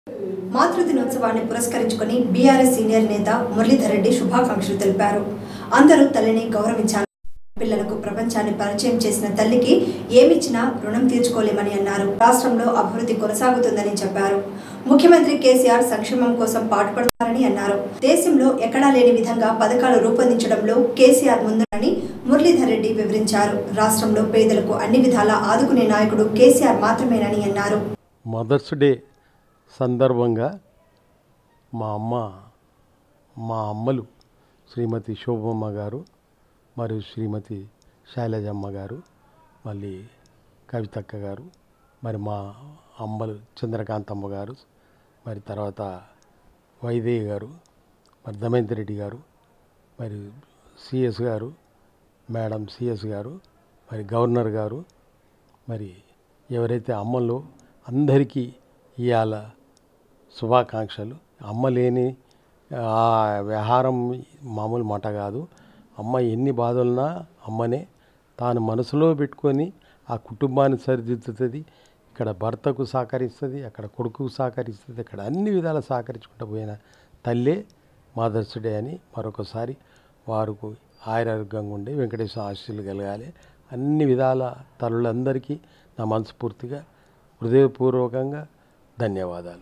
మాతృ దినోత్సవాన్ని పురస్కరించుకుని బీఆర్ఎస్ సీనియర్ నేత మురళీధర్ రెడ్డి శుభాకాంక్షలు తెలిపారు అందరూ తల్లిని గౌరవించాలి పిల్లలకు ప్రపంచాన్ని పరిచయం చేసిన తల్లికి ఏమిచ్చినా రుణం తీర్చుకోలేమని అన్నారు రాష్ట్రంలో అభివృద్ధి కొనసాగుతుందని చెప్పారు ముఖ్యమంత్రి కేసీఆర్ సంక్షేమం కోసం పాటుపడతారని అన్నారు దేశంలో ఎక్కడా లేని విధంగా పథకాలు రూపొందించడంలో కేసీఆర్ ముందునని మురళీధర్ రెడ్డి వివరించారు రాష్ట్రంలో పేదలకు అన్ని విధాలా ఆదుకునే నాయకుడు కేసీఆర్ మాత్రమేనని అన్నారు మదర్స్ డే సందర్భంగా మా అమ్మ మా అమ్మలు శ్రీమతి శోభమ్మ గారు మరియు శ్రీమతి శైలజమ్మ గారు మళ్ళీ కవితక్క గారు మరి మా అమ్మలు చంద్రకాంతమ్మ గారు మరి తర్వాత వైదేహి గారు మరి దమయంతి రెడ్డి గారు మరి సిఎస్ గారు మేడం సిఎస్ గారు మరి గవర్నర్ గారు మరి ఎవరైతే అమ్మలో అందరికీ ఇవాళ శుభాకాంక్షలు అమ్మ లేని ఆ వ్యవహారం మామూలు మాట కాదు అమ్మ ఎన్ని బాధలున్నా అమ్మనే తాను మనసులో పెట్టుకొని ఆ కుటుంబాన్ని సరిదిద్దుతుంది ఇక్కడ భర్తకు సహకరిస్తుంది అక్కడ కొడుకుకు సహకరిస్తుంది ఇక్కడ అన్ని విధాలు సహకరించుకుంటూ పోయిన తల్లే మదర్స్ డే అని మరొకసారి వారికి ఆయురారోగ్యంగా ఉండి వెంకటేశ్వర ఆశీస్సులు కలగాలి అన్ని విధాల తల్లులందరికీ నా మనస్ఫూర్తిగా హృదయపూర్వకంగా ధన్యవాదాలు